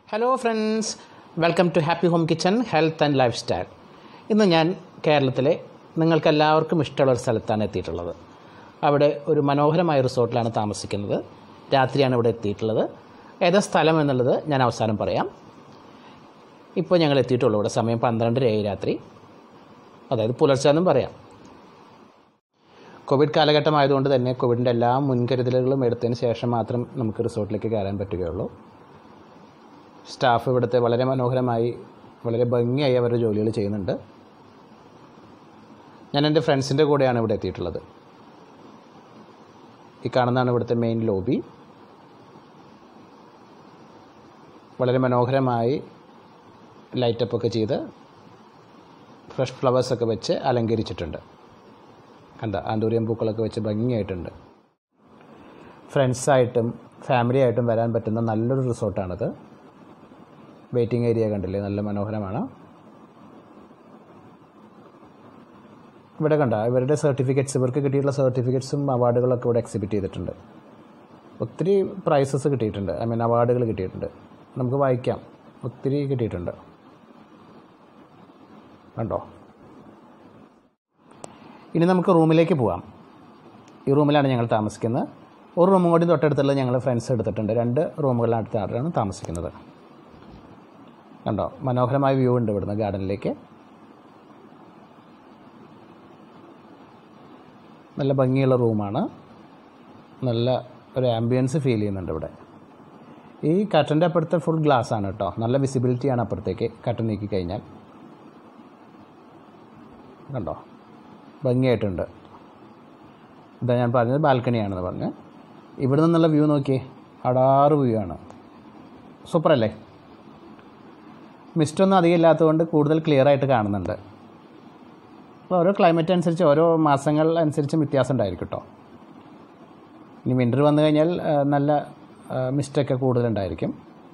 hello friends welcome to happy home kitchen health and lifestyle ഇന്ന് ഞാൻ കേരളത്തിലെ നിങ്ങൾക്കെല്ലാവർക്കും ഇഷ്ടമുള്ള ഒരു സ്ഥലത്താണ് എത്തിയിട്ടുള്ളത് അവിടെ ഒരു മനോഹരമായ റിസോർട്ടിലാണ് താമസിക്കുന്നത് രാത്രിയാണ് ഇവിടെ എത്തിയിട്ടുള്ളത് ഏതാ സ്ഥലം എന്നുള്ളത് ഞാൻ അവസാനം പറയാം ഇപ്പോൾ ഞങ്ങൾ എത്തിയിട്ടുള്ളൂ ഇവിടെ സമയം പന്ത്രണ്ടരയായി രാത്രി അതായത് പുലർച്ചെ എന്നും പറയാം കോവിഡ് കാലഘട്ടമായതുകൊണ്ട് തന്നെ കോവിഡിൻ്റെ എല്ലാ മുൻകരുതലുകളും എടുത്തതിന് ശേഷം മാത്രം നമുക്ക് റിസോർട്ടിലേക്ക് കയറാൻ പറ്റുകയുള്ളൂ സ്റ്റാഫ് ഇവിടുത്തെ വളരെ മനോഹരമായി വളരെ ഭംഗിയായി അവരുടെ ജോലികൾ ചെയ്യുന്നുണ്ട് ഞാൻ എൻ്റെ ഫ്രണ്ട്സിൻ്റെ കൂടെയാണ് ഇവിടെ എത്തിയിട്ടുള്ളത് ഈ കാണുന്നതാണ് ഇവിടുത്തെ മെയിൻ ലോബി വളരെ മനോഹരമായി ലൈറ്റപ്പ് ഒക്കെ ചെയ്ത് ഫ്രഷ് ഫ്ലവേഴ്സൊക്കെ വെച്ച് അലങ്കരിച്ചിട്ടുണ്ട് കണ്ട ആന്തൂരിയം പൂക്കളൊക്കെ വെച്ച് ഭംഗിയായിട്ടുണ്ട് ഫ്രണ്ട്സായിട്ടും ഫാമിലി ആയിട്ടും വരാൻ പറ്റുന്ന നല്ലൊരു റിസോർട്ടാണിത് വെയിറ്റിംഗ് ഏരിയ കണ്ടില്ലേ നല്ല മനോഹരമാണ് ഇവിടെ കണ്ട ഇവരുടെ സർട്ടിഫിക്കറ്റ്സ് ഇവർക്ക് കിട്ടിയിട്ടുള്ള സർട്ടിഫിക്കറ്റ്സും അവാർഡുകളൊക്കെ ഇവിടെ എക്സിബിറ്റ് ചെയ്തിട്ടുണ്ട് ഒത്തിരി പ്രൈസസ് കിട്ടിയിട്ടുണ്ട് ഐ മീൻ അവാർഡുകൾ കിട്ടിയിട്ടുണ്ട് നമുക്ക് വായിക്കാം ഒത്തിരി കിട്ടിയിട്ടുണ്ട് കണ്ടോ ഇനി നമുക്ക് റൂമിലേക്ക് പോവാം ഈ റൂമിലാണ് ഞങ്ങൾ താമസിക്കുന്നത് ഒരു റൂമും കൂടി തൊട്ടടുത്തുള്ള ഞങ്ങൾ ഫ്രണ്ട്സ് എടുത്തിട്ടുണ്ട് രണ്ട് റൂമുകളിനടുത്താണ് താമസിക്കുന്നത് കണ്ടോ മനോഹരമായ വ്യൂ ഉണ്ട് ഇവിടുന്ന് ഗാർഡനിലേക്ക് നല്ല ഭംഗിയുള്ള റൂമാണ് നല്ല ഒരു ആംബിയൻസ് ഫീൽ ചെയ്യുന്നുണ്ട് ഇവിടെ ഈ കട്ടൻ്റെ അപ്പുറത്തെ ഫുൾ ഗ്ലാസ് ആണ് കേട്ടോ നല്ല വിസിബിലിറ്റിയാണ് അപ്പുറത്തേക്ക് കട്ടൻ നീക്കി കഴിഞ്ഞാൽ കണ്ടോ ഭംഗിയായിട്ടുണ്ട് ഇതാ ഞാൻ പറഞ്ഞത് ബാൽക്കണിയാണെന്ന് പറഞ്ഞ് ഇവിടെ നിന്നുള്ള വ്യൂ നോക്കിയേ അടാറ് വ്യൂ ആണ് സൂപ്പറല്ലേ മിസ്റ്റൊന്നും അധികം ഇല്ലാത്തതുകൊണ്ട് കൂടുതൽ ക്ലിയർ ആയിട്ട് കാണുന്നുണ്ട് അപ്പോൾ ഓരോ ക്ലൈമറ്റ് അനുസരിച്ച് ഓരോ മാസങ്ങൾ അനുസരിച്ച് വ്യത്യാസം ഉണ്ടായിരിക്കും കേട്ടോ ഇനി വിൻ്റർ വന്നു കഴിഞ്ഞാൽ ആ, നല്ല മിസ്റ്റൊക്കെ കൂടുതലുണ്ടായിരിക്കും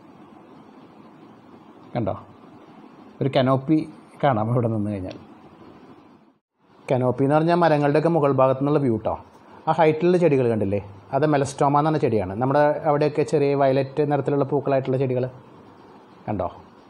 കണ്ടോ ഒരു കനോപ്പി കാണാം ഇവിടെ നിന്ന് കഴിഞ്ഞാൽ കനോപ്പി എന്ന് പറഞ്ഞാൽ മരങ്ങളുടെയൊക്കെ മുകൾ ഭാഗത്തു നിന്നുള്ള വ്യൂ കേട്ടോ ആ ഹൈറ്റിലുള്ള ചെടികൾ കണ്ടില്ലേ അത് മെലസ്റ്റോമ എന്ന് പറഞ്ഞ ചെടിയാണ് നമ്മുടെ അവിടെയൊക്കെ ചെറിയ വയലറ്റ് നിറത്തിലുള്ള പൂക്കളായിട്ടുള്ള ചെടികൾ കണ്ടോ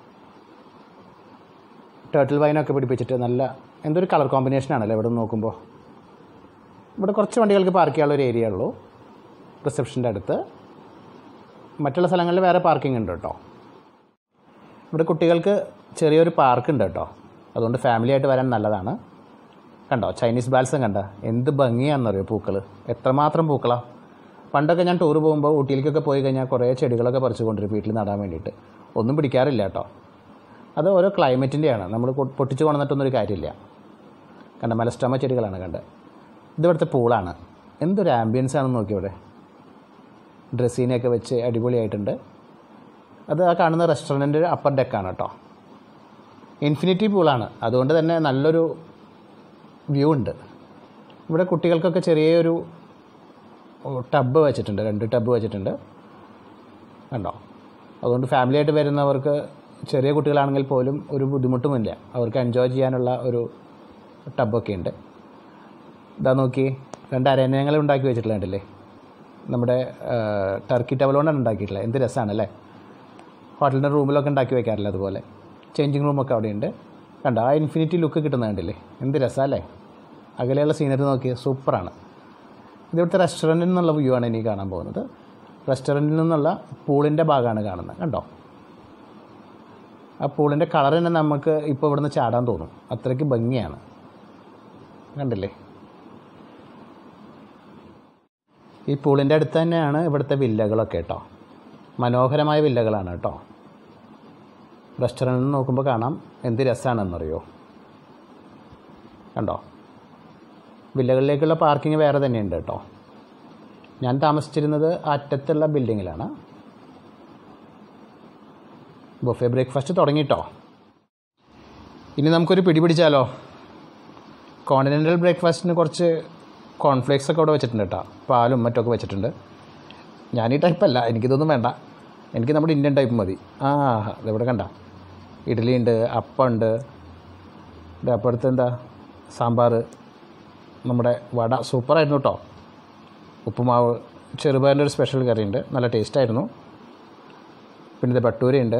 ടേർട്ടിൽ വൈനൊക്കെ പിടിപ്പിച്ചിട്ട് നല്ല എന്തൊരു കളർ കോമ്പിനേഷൻ ആണല്ലോ ഇവിടെ നിന്ന് നോക്കുമ്പോൾ ഇവിടെ കുറച്ച് വണ്ടികൾക്ക് പാർക്ക് ചെയ്യാനുള്ള ഒരു ഏരിയ ഉള്ളൂ റിസപ്ഷൻ്റെ അടുത്ത് മറ്റുള്ള സ്ഥലങ്ങളിൽ വേറെ പാർക്കിംഗ് ഉണ്ട് കേട്ടോ ഇവിടെ കുട്ടികൾക്ക് ചെറിയൊരു പാർക്ക് ഉണ്ട് കേട്ടോ അതുകൊണ്ട് ഫാമിലി ആയിട്ട് വരാൻ നല്ലതാണ് കണ്ടോ ചൈനീസ് ബാൽസം കണ്ട എന്ത് ഭംഗിയാണെന്നറിയോ പൂക്കൾ എത്രമാത്രം പൂക്കളാണ് പണ്ടൊക്കെ ഞാൻ ടൂർ പോകുമ്പോൾ ഊട്ടിയിലേക്കൊക്കെ പോയി കഴിഞ്ഞാൽ കുറേ ചെടികളൊക്കെ പറിച്ചു കൊണ്ടുവരും വീട്ടിൽ നടാൻ വേണ്ടിയിട്ട് ഒന്നും പിടിക്കാറില്ല കേട്ടോ അത് ഓരോ ക്ലൈമറ്റിൻ്റെയാണ് നമ്മൾ കൊ- പൊട്ടിച്ച് കൊണ്ടുവന്നിട്ടൊന്നും ഒരു കാര്യമില്ല കണ്ട മലസ്റ്റോമ ചെടികളാണ് കണ്ടത് ഇതിവിടുത്തെ പൂളാണ് എന്തൊരു ആംബിയൻസ് ആണെന്ന് നോക്കി ഇവിടെ ഡ്രസ്സീനെയൊക്കെ വെച്ച് അടിപൊളിയായിട്ടുണ്ട് അത് ആ കാണുന്ന റെസ്റ്റോറൻറ്റിൻ്റെ അപ്പർ ഡെക്കാണ് കേട്ടോ ഇൻഫിനിറ്റി പൂളാണ് അതുകൊണ്ട് തന്നെ നല്ലൊരു വ്യൂ ഉണ്ട് ഇവിടെ കുട്ടികൾക്കൊക്കെ ചെറിയൊരു ടബ് വെച്ചിട്ടുണ്ട് രണ്ട് ടബ് വെച്ചിട്ടുണ്ട് കണ്ടോ അതുകൊണ്ട് ഫാമിലി ആയിട്ട് വരുന്നവർക്ക് ചെറിയ കുട്ടികളാണെങ്കിൽ പോലും ഒരു ബുദ്ധിമുട്ടുമില്ല അവർക്ക് എൻജോയ് ചെയ്യാനുള്ള ഒരു ടബൊക്കെ ഉണ്ട് ഇതാ നോക്കി രണ്ട് അരണ്യങ്ങൾ ഉണ്ടാക്കി വെച്ചിട്ടുള്ള കണ്ടില്ലേ നമ്മുടെ ആ, ടർക്കി ടവലോണ്ടാണ് ഉണ്ടാക്കിയിട്ടുള്ളത് എന്ത് രസമാണ് അല്ലേ ഹോട്ടലിൻ്റെ റൂമിലൊക്കെ ഉണ്ടാക്കി വെക്കാറില്ല അതുപോലെ ചേഞ്ചിങ് റൂമൊക്കെ അവിടെയുണ്ട് കണ്ടോ ആ ഇൻഫിനിറ്റി ലുക്ക് കിട്ടുന്നത് കണ്ടില്ലേ എന്ത് രസമല്ലേ അകലെയുള്ള സീനറി നോക്കിയത് സൂപ്പറാണ് ഇത് ഇവിടുത്തെ റെസ്റ്റോറൻറ്റിൽ നിന്നുള്ള വ്യൂ ആണ് എനിക്ക് കാണാൻ പോകുന്നത് റെസ്റ്റോറൻറ്റിൽ നിന്നുള്ള പൂളിൻ്റെ ഭാഗമാണ് കാണുന്നത് കണ്ടോ ആ പൂളിൻ്റെ കളർ തന്നെ നമുക്ക് ഇപ്പോൾ ഇവിടുന്ന് ചാടാൻ തോന്നും അത്രയ്ക്ക് ഭംഗിയാണ് കണ്ടില്ലേ ഈ പൂളിൻ്റെ അടുത്ത് തന്നെയാണ് ഇവിടുത്തെ വില്ലകളൊക്കെ കേട്ടോ മനോഹരമായ വില്ലകളാണ് കേട്ടോ റെസ്റ്റോറൻറ്റിൽ നിന്ന് നോക്കുമ്പോൾ കാണാം എന്ത് രസമാണെന്നറിയോ കണ്ടോ വില്ലകളിലേക്കുള്ള പാർക്കിംഗ് വേറെ തന്നെയുണ്ട് കേട്ടോ ഞാൻ താമസിച്ചിരുന്നത് അറ്റത്തുള്ള ബിൽഡിങ്ങിലാണ് ബൊഫെ ബ്രേക്ക്ഫാസ്റ്റ് തുടങ്ങിട്ടോ ഇനി നമുക്കൊരു പിടി പിടിച്ചാലോ കോണ്ടിനെൻ്റൽ ബ്രേക്ക്ഫാസ്റ്റിന് കുറച്ച് കോൺഫ്ലേക്സ് ഒക്കെ അവിടെ വെച്ചിട്ടുണ്ട് കേട്ടോ പാലും മറ്റൊക്കെ വെച്ചിട്ടുണ്ട് ഞാൻ ഈ ടൈപ്പല്ല എനിക്കിതൊന്നും വേണ്ട എനിക്ക് നമ്മുടെ ഇന്ത്യൻ ടൈപ്പ് മതി ആ ഇതിവിടെ കണ്ട ഇഡ്ഡലി ഉണ്ട് അപ്പം ഉണ്ട് ഇത് അപ്പുറത്ത് എന്താ സാമ്പാർ നമ്മുടെ വട സൂപ്പറായിരുന്നു കേട്ടോ ഉപ്പുമാവ് ചെറുപയറിൻ്റെ ഒരു സ്പെഷ്യൽ കറി ഉണ്ട് നല്ല ടേസ്റ്റായിരുന്നു പിന്നെ ഇത് ഭട്ടൂരയുണ്ട്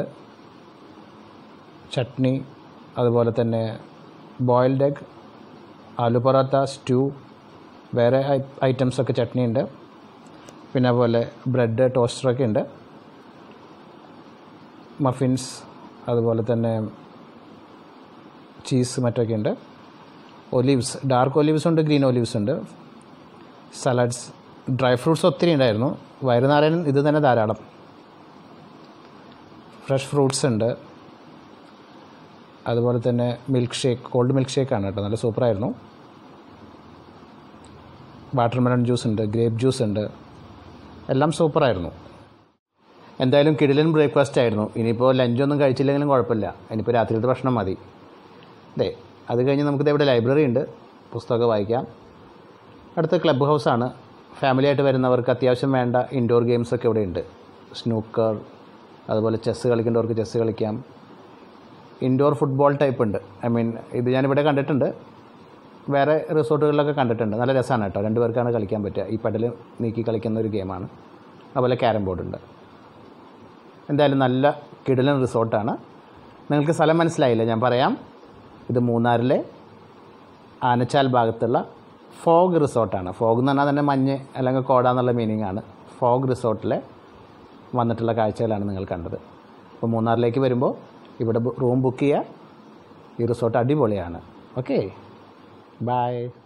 ചട്നി അതുപോലെ തന്നെ boiled egg aloo porotta stew വേറെ ഐറ്റംസൊക്കെ ചട്നി ഉണ്ട് പിന്നെ അതുപോലെ ബ്രെഡ് ടോസ്റ്ററൊക്കെ ഉണ്ട് മഫിൻസ് അതുപോലെ തന്നെ ചീസ് മറ്റൊക്കെ ഉണ്ട് ഒലീവ്സ് ഡാർക്ക് ഒലീവ്സ് ഉണ്ട് ഗ്രീൻ ഒലീവ്സ് ഉണ്ട് സലാഡ്സ് ഡ്രൈ ഫ്രൂട്ട്സ് ഒത്തിരി ഉണ്ടായിരുന്നു വയറുനാരൻ ഇത് തന്നെ ധാരാളം ഫ്രഷ് ഫ്രൂട്ട്സ് ഉണ്ട് അതുപോലെ തന്നെ മിൽക്ക് ഷേക്ക് കോൾഡ് മിൽക്ക് ഷേക്കാണ് കേട്ടോ നല്ല സൂപ്പറായിരുന്നു വാട്ടർമെലൺ ജ്യൂസ് ഉണ്ട് ഗ്രേപ്പ് ജ്യൂസ് ഉണ്ട് എല്ലാം സൂപ്പറായിരുന്നു എന്തായാലും കിടിലൻ ബ്രേക്ക്ഫാസ്റ്റ് ആയിരുന്നു ഇനിയിപ്പോൾ ലഞ്ചൊന്നും കഴിച്ചില്ലെങ്കിലും കുഴപ്പമില്ല ഇനിയിപ്പോൾ രാത്രിയിലത്തെ ഭക്ഷണം മതി അതെ അത് കഴിഞ്ഞ് നമുക്കിത് ഇവിടെ ലൈബ്രറി ഉണ്ട് പുസ്തകമൊക്കെ വായിക്കാം അടുത്ത ക്ലബ്ബ് ഹൗസാണ് ഫാമിലി ആയിട്ട് വരുന്നവർക്ക് അത്യാവശ്യം വേണ്ട ഇൻഡോർ ഗെയിംസൊക്കെ ഇവിടെ ഉണ്ട് സ്നൂക്കർ അതുപോലെ ചെസ്സ് കളിക്കേണ്ടവർക്ക് ചെസ്സ് കളിക്കാം ഇൻഡോർ ഫുട്ബോൾ ടൈപ്പ് ഉണ്ട് ഐ മീൻ ഇത് ഞാനിവിടെ കണ്ടിട്ടുണ്ട് വേറെ റിസോർട്ടുകളിലൊക്കെ കണ്ടിട്ടുണ്ട് നല്ല രസമാണ് കേട്ടോ രണ്ട് പേർക്കാണ് കളിക്കാൻ പറ്റുക ഈ പെഡൽ നീക്കി കളിക്കുന്ന ഒരു ഗെയിമാണ് അതുപോലെ ക്യാരം ബോർഡ് ഉണ്ട് എന്തായാലും നല്ല കിടിലൻ റിസോർട്ടാണ് നിങ്ങൾക്ക് സ്ഥലം മനസ്സിലായില്ല ഞാൻ പറയാം ഇത് മൂന്നാറിലെ ആനച്ചാൽ ഭാഗത്തുള്ള ഫോഗ് റിസോർട്ടാണ് ഫോഗ് എന്ന് പറഞ്ഞാൽ തന്നെ മഞ്ഞ് അല്ലെങ്കിൽ കോട എന്നുള്ള മീനിങ് ആണ് ഫോഗ് റിസോർട്ടിലെ വന്നിട്ടുള്ള കാഴ്ചകളാണ് നിങ്ങൾ കണ്ടത് അപ്പോൾ മൂന്നാറിലേക്ക് വരുമ്പോൾ ഇവിടെ റൂം ബുക്ക് ചെയ്യുക ഈ റിസോർട്ട് അടിപൊളിയാണ് ഓക്കെ ബൈ